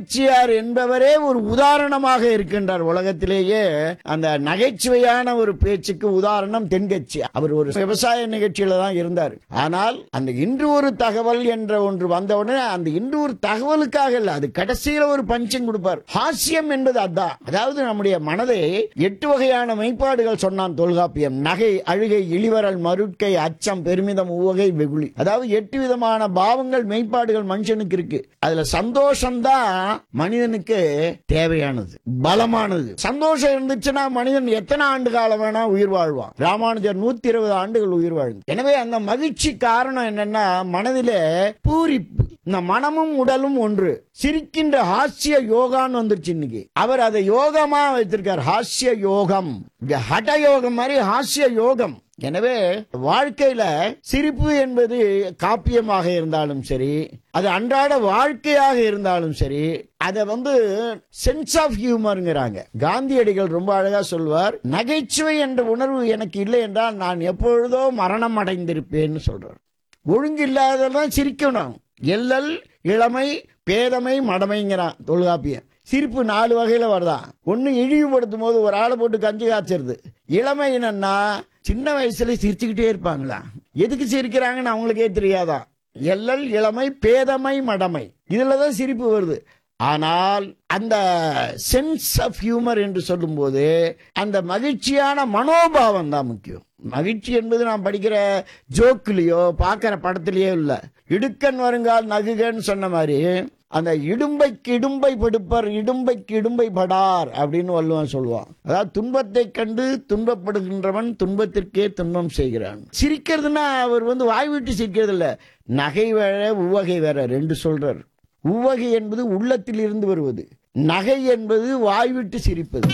தங்கச்சியார் என்பவரே ஒரு உதாரணமாக இருக்கின்றார் உலகத்திலேயே அந்த நகைச்சுவையான ஒரு பேச்சுக்கு உதாரணம் தென்கட்சி அவர் ஒரு விவசாய நிகழ்ச்சியில தான் இருந்தார் ஆனால் அந்த இன்று ஒரு தகவல் என்ற ஒன்று வந்தவுடனே அந்த இன்று ஒரு தகவலுக்காக இல்ல அது கடைசியில ஒரு பஞ்சம் கொடுப்பார் ஹாஸ்யம் என்பது அதான் அதாவது நம்முடைய மனதை எட்டு வகையான மெய்ப்பாடுகள் சொன்னான் தொல்காப்பியம் நகை அழுகை இளிவரல் மருட்கை அச்சம் பெருமிதம் உவகை வெகுளி அதாவது எட்டு விதமான பாவங்கள் மெய்ப்பாடுகள் மனுஷனுக்கு இருக்கு அதுல சந்தோஷம்தான் மனிதனுக்கு தேவையானது பலமானது சந்தோஷம் இருந்துச்சுன்னா மனிதன் எத்தனை ஆண்டு காலம் வேணா உயிர் வாழ்வான் ராமானுஜர் நூத்தி இருபது ஆண்டுகள் உயிர் வாழ்ந்து எனவே அந்த மகிழ்ச்சி காரணம் என்னன்னா மனதிலே பூரிப்பு இந்த மனமும் உடலும் ஒன்று சிரிக்கின்ற ஹாஸ்ய யோகான்னு வந்துருச்சு இன்னைக்கு அவர் அதை யோகமா வைத்திருக்கார் ஹாஸ்ய யோகம் இந்த ஹட யோகம் மாதிரி ஹாஸ்ய யோகம் எனவே வாழ்க்கையில சிரிப்பு என்பது காப்பியமாக இருந்தாலும் சரி அது அன்றாட வாழ்க்கையாக இருந்தாலும் சரி அதை வந்து சென்ஸ் ஆஃப் ஹியூமருங்கிறாங்க காந்தியடிகள் ரொம்ப அழகா சொல்வார் நகைச்சுவை என்ற உணர்வு எனக்கு இல்லை என்றால் நான் எப்பொழுதோ மரணம் அடைந்திருப்பேன்னு சொல்றார் ஒழுங்கு இல்லாததான் சிரிக்கணும் எல்லல் இளமை பேதமை மடமைங்கிறான் தொல்காப்பியன் சிரிப்பு நாலு வகையில வருதான் ஒன்னு இழிவுபடுத்தும் போது ஒரு ஆளை போட்டு கஞ்சி காய்ச்சறது இளமை என்னன்னா சின்ன வயசுல சிரிச்சுக்கிட்டே இருப்பாங்களா எதுக்கு சிரிக்கிறாங்கன்னு அவங்களுக்கே தெரியாதான் எல்லல் இளமை பேதமை மடமை இதுலதான் சிரிப்பு வருது ஆனால் அந்த சென்ஸ் ஆஃப் ஹியூமர் என்று சொல்லும்போது அந்த மகிழ்ச்சியான மனோபாவம் தான் முக்கியம் மகிழ்ச்சி என்பது நாம் படிக்கிற ஜோக்குலயோ பார்க்கிற படத்திலேயோ இல்லை இடுக்கன் வருங்கால் நகுகன்னு சொன்ன மாதிரி அந்த இடும்பைக்கு இடும்பை படுப்பர் இடும்பைக்கு இடும்பை படார் அப்படின்னு வள்ளுவன் சொல்லுவான் அதாவது துன்பத்தை கண்டு துன்பப்படுகின்றவன் துன்பத்திற்கே துன்பம் செய்கிறான் சிரிக்கிறதுனா அவர் வந்து வாய் விட்டு சிரிக்கிறது இல்ல நகை வேற உவகை வேற ரெண்டு சொல்றார் உவகை என்பது உள்ளத்தில் இருந்து வருவது நகை என்பது வாய் விட்டு சிரிப்பது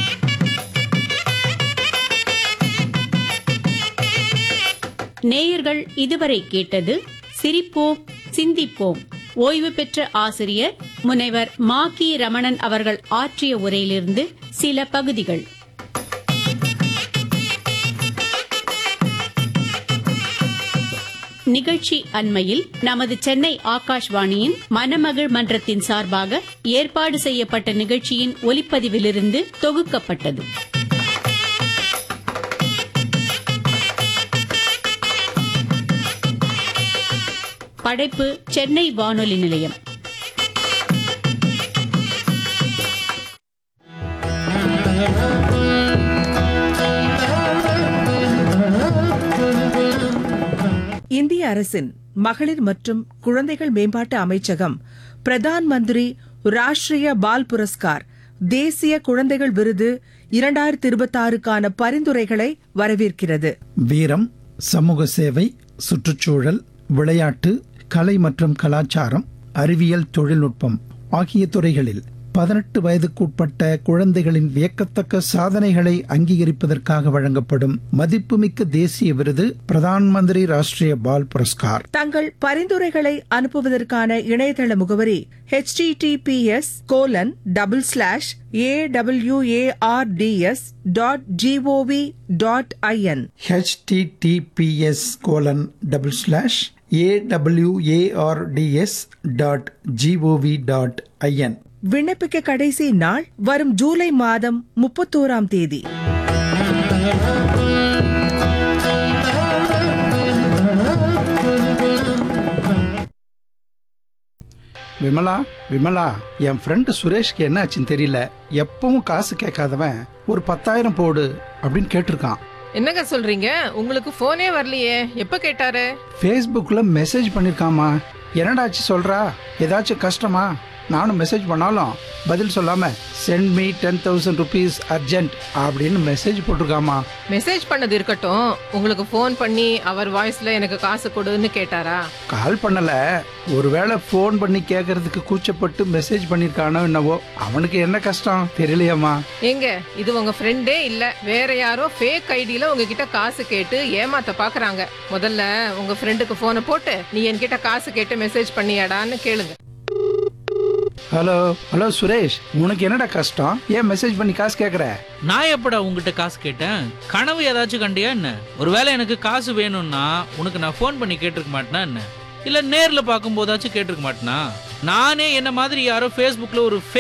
நேயர்கள் இதுவரை கேட்டது சிரிப்போம் சிந்திப்போம் ஓய்வு பெற்ற ஆசிரியர் முனைவர் மாக்கி ரமணன் அவர்கள் ஆற்றிய உரையிலிருந்து சில பகுதிகள் நிகழ்ச்சி அண்மையில் நமது சென்னை ஆகாஷ்வாணியின் மணமகள் மன்றத்தின் சார்பாக ஏற்பாடு செய்யப்பட்ட நிகழ்ச்சியின் ஒலிப்பதிவிலிருந்து தொகுக்கப்பட்டது படைப்பு சென்னை வானொலி நிலையம் இந்திய அரசின் மகளிர் மற்றும் குழந்தைகள் மேம்பாட்டு அமைச்சகம் பிரதான் மந்திரி ராஷ்டிரிய பால் புரஸ்கார் தேசிய குழந்தைகள் விருது இரண்டாயிரத்தி இருபத்தாறுக்கான பரிந்துரைகளை வரவேற்கிறது வீரம் சமூக சேவை சுற்றுச்சூழல் விளையாட்டு கலை மற்றும் கலாச்சாரம் அறிவியல் தொழில்நுட்பம் ஆகிய துறைகளில் பதினெட்டு வயதுக்குட்பட்ட குழந்தைகளின் வியக்கத்தக்க சாதனைகளை அங்கீகரிப்பதற்காக வழங்கப்படும் மதிப்புமிக்க தேசிய விருது பிரதான் மந்திரி ராஷ்டிரிய பால் புரஸ்கார் தங்கள் பரிந்துரைகளை அனுப்புவதற்கான இணையதள முகவரி https colon double slash A WARDS dot GOV dot IN https colon double slash AWARDS dot GOV dot IN விண்ணப்பிக்க கடைசி நாள் வரும் ஜூலை மாதம் முப்பத்தோராம் தேதி விமலா விமலா என் ஃப்ரெண்டு சுரேஷ்க்கு என்ன ஆச்சுன்னு தெரியல எப்பவும் காசு கேட்காதவன் ஒரு பத்தாயிரம் போடு அப்படின்னு கேட்டிருக்கான் என்னங்க சொல்றீங்க உங்களுக்கு போனே வரலையே எப்ப கேட்டாரு ஃபேஸ்புக்கில் மெசேஜ் பண்ணியிருக்காமா என்னடாச்சு சொல்றா ஏதாச்சும் கஷ்டமா நானும் மெசேஜ் பண்ணாலும் பதில் சொல்லாம send me ten thousand rupees urgent அப்படின்னு மெசேஜ் போட்டிருக்காமா மெசேஜ் பண்ணது இருக்கட்டும் உங்களுக்கு ஃபோன் பண்ணி அவர் வாய்ஸ்ல எனக்கு காசு கொடுன்னு கேட்டாரா கால் பண்ணல ஒருவேளை ஃபோன் பண்ணி கேட்கறதுக்கு கூச்சப்பட்டு மெசேஜ் பண்ணியிருக்கானோ என்னவோ அவனுக்கு என்ன கஷ்டம் தெரியலையம்மா ஏங்க இது உங்க ஃப்ரெண்டே இல்ல வேற யாரோ ஃபேக் ஐடியில உங்ககிட்ட காசு கேட்டு ஏமாத்த பாக்குறாங்க முதல்ல உங்க ஃப்ரெண்டுக்கு போனை போட்டு நீ என்கிட்ட காசு கேட்டு மெசேஜ் பண்ணியாடான்னு கேளுங்க ஹலோ ஹலோ சுரேஷ் உனக்கு என்னடா கஷ்டம் ஏன் மெசேஜ் பண்ணி காசு கேட்குற நான் எப்படா உங்ககிட்ட காசு கேட்டேன் கனவு ஏதாச்சும் கண்டியா என்ன ஒருவேளை எனக்கு காசு வேணும்னா உனக்கு நான் ஃபோன் பண்ணி கேட்டிருக்க மாட்டேனா என்ன இல்ல நேர்ல பார்க்கும்போதாச்சும் கேட்டிருக்க மாட்டேனா நானே என்ன மாதிரி யாரோ ஃபேஸ்புக்ல ஒரு